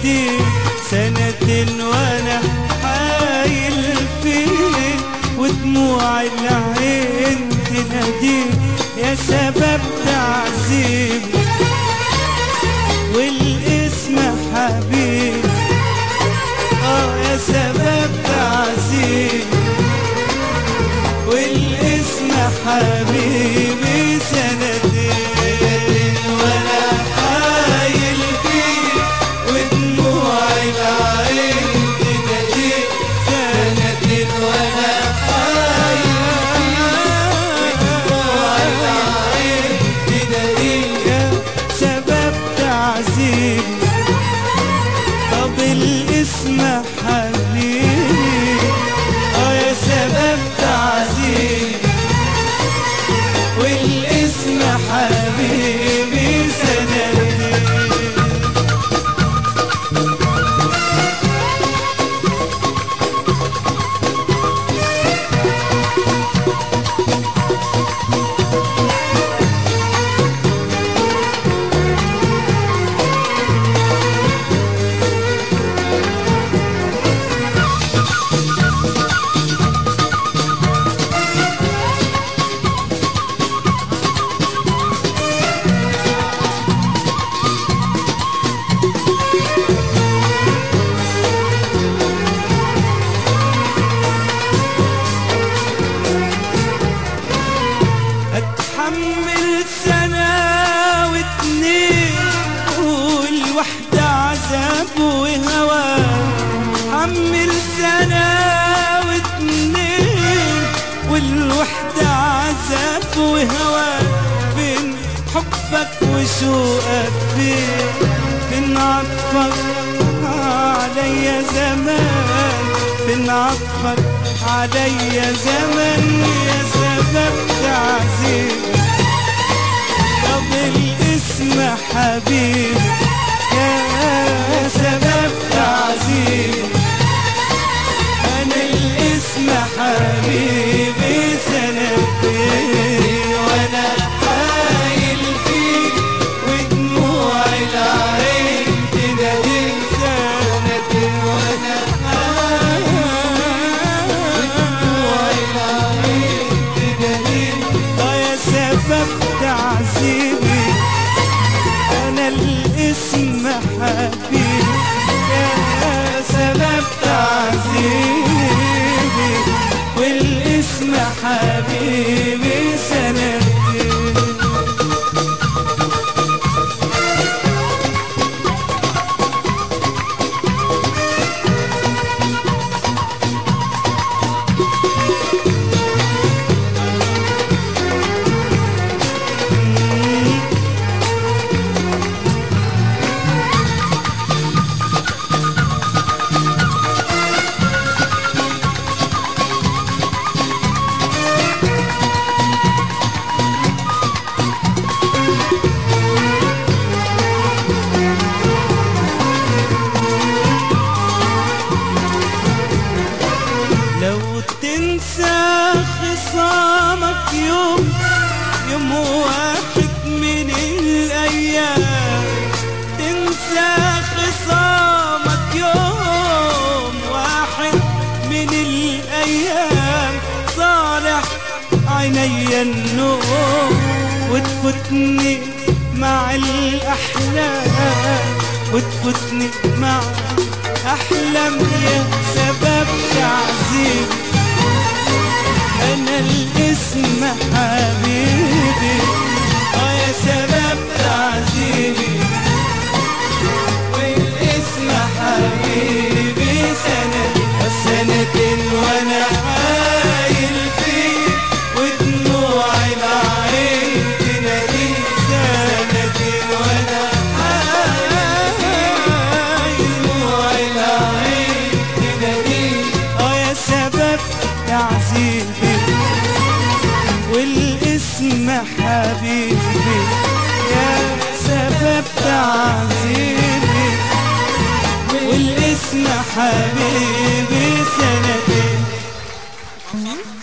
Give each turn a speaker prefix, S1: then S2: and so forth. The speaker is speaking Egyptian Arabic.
S1: تناديك سنة وانا حايل فيك ودموع العين تناديك يا سبب تعذيب والاسم حبيب اه يا سبب تعذيب والاسم حبيبي سنتين وانا حايل فيك ودموع العين تناديك سنتين وانا حايل فيك ودموع العين تناديك يا سبب تعذيب طب الاسم حبيبي اه يا سبب تعذيب والاسم حبيبي سندي اتحمل سنة واتنين والوحدة عذاب وهوى حمل سنة واتنين والوحدة عذاب وهوى فين حبك وشوقك فين فين عطفك عليا زمان فين عطفك عليا زمان يا سبب تعذيب طب الاسم حبيبي يا سبب تعذيب انا الاسم حبيبي سنتين وانا حايل فيك ودموع العين تناديك سنتين وانا حايل ودموع العين تناديك اه يا سبب تعذيبي انا الاسم حبيبي يا سبب تعذيبي والاسم حبيبي سندي لو تنسى خصامك يوم يوم واحد من الأيام تنسى خصامك يوم واحد من الأيام صالح عيني النوم وتفوتني مع الأحلام وتفوتني مع أحلام يا سبب تعذيب أنا الاسم حبيبي آه يا سبب تعذيبي والاسم حبيبي سنة سنة وأنا حايل فيك ودموع العين تناديك سنة وأنا حايل دموع العين تناديك اه يا سبب تعذيبي والاسم حبيبي يا سبب تعذيبي والاسم حبيبي سنتين